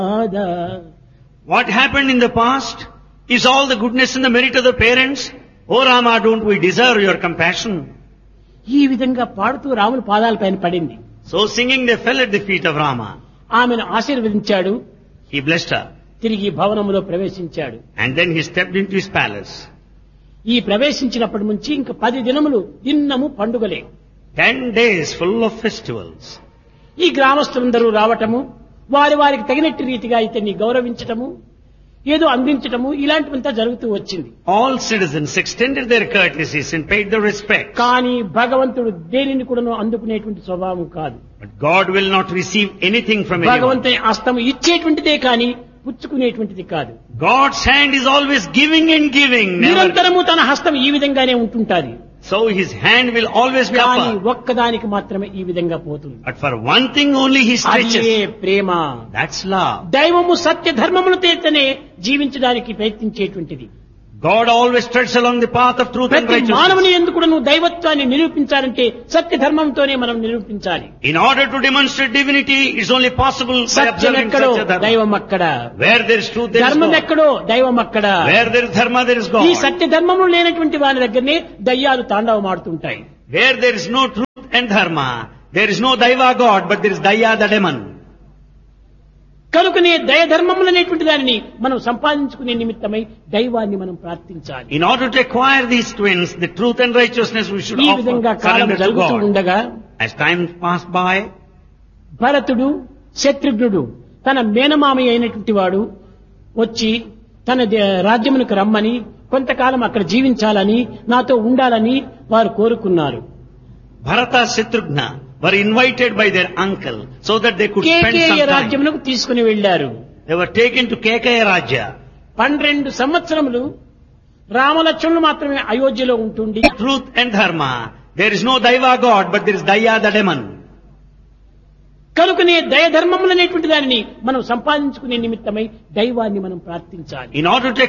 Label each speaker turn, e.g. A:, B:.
A: కాదా
B: What happened in the past is all the goodness and the merit of the parents. Oh Rama, don't we deserve your compassion?
A: ఈ విధంగా పాడుతూ రాముని పాదాలపైన పడింది
B: So singing they fell at the feet of Rama.
A: ఆమెను ఆశీర్వదించాడు
B: He blessed her.
A: తిరిగి భవనములో ప్రవేశించాడు
B: And then he stepped into his palace.
A: ఈ ప్రవేశించినప్పటి నుంచి ఇంక పది దినములు దిన్నము పండుగలే
B: Ten days full of festivals.
A: ఈ గ్రామస్తులందరూ రావటము వారి వారికి తగినట్టు రీతిగా ఇతన్ని గౌరవించటము ఏదో అందించటము ఇలాంటివంతా జరుగుతూ వచ్చింది
B: All citizens extended their courtesies and paid their respect.
A: కానీ భగవంతుడు దేనిని కూడాను అందుకునేటువంటి స్వభావం కాదు
B: But God will not receive anything from anyone.
A: భగవంతుని హస్తము ఇచ్చేటువంటిదే కానీ పుచ్చుకునేటువంటిది కాదు
B: God's hand is always giving and giving. Never.
A: నిరంతరము తన హస్తం ఈ విధంగానే ఉంటుంటాది
B: So his hand will always be
A: కానీ
B: upper.
A: ఒక్కదానికి మాత్రమే ఈ విధంగా పోతుంది
B: But for one thing only he
A: అదే
B: stretches.
A: Prema
B: That's love.
A: దైవము సత్య ధర్మములు తేతనే జీవించడానికి ప్రయత్నించేటువంటిది
B: God always treads along the path of truth and
A: ప్రతి
B: righteousness.
A: మానవుని ఎందుకు నువ్వు దైవత్వాన్ని నిరూపించాలంటే సత్య ధర్మంతోనే మనం నిరూపించాలి
B: In order to demonstrate divinity, it's only possible by
A: Satyam
B: observing
A: ఎక్కడో
B: such a dharma.
A: దైవం అక్కడ
B: Where there is truth, there is
A: ధర్మం
B: God.
A: ఎక్కడో దైవం అక్కడ
B: Where there is dharma, there is
A: ఈ
B: God.
A: సత్య ధర్మము లేనటువంటి వారి దగ్గరనే దయ్యాలు తాండవమాడుతుంటాయి
B: Where there is no truth and dharma, there is no daiva God, but there is daya the demon.
A: కనుకనే దయ ధర్మములు అనేటువంటి దానిని మనం సంపాదించుకునే నిమిత్తమై దైవాన్ని మనం ప్రార్థించాలి
B: In order to acquire these twins, the truth and righteousness, we should
A: ఈ
B: offer
A: విధంగా కాలం
B: surrender to
A: జరుగుతూ
B: God.
A: ఉండగా
B: As time passed by,
A: భరతుడు శత్రుఘ్నుడు తన మేనమామి అయినటువంటి వాడు వచ్చి తన దే- రాజ్యమునకు రమ్మని కొంతకాలం అక్కడ జీవించాలని నాతో ఉండాలని వారు కోరుకున్నారు
B: Bharata Shatrughna were invited by their uncle so that they could spend
A: కేకేయ
B: some time.
A: రాజ్యమునకు తీసుకుని వెళ్లారు
B: They were taken to Kekaya Rajya.
A: పన్నెండు సంవత్సరములు రామలక్ష్మణులు మాత్రమే అయోధ్యలో ఉంటుండి
B: Truth and dharma. There is no daiva God, but there is daya the demon.
A: కనుకనే దయ ధర్మములు అనేటువంటి దానిని మనం సంపాదించుకునే నిమిత్తమై దైవాన్ని మనం ప్రార్థించాలి
B: In order to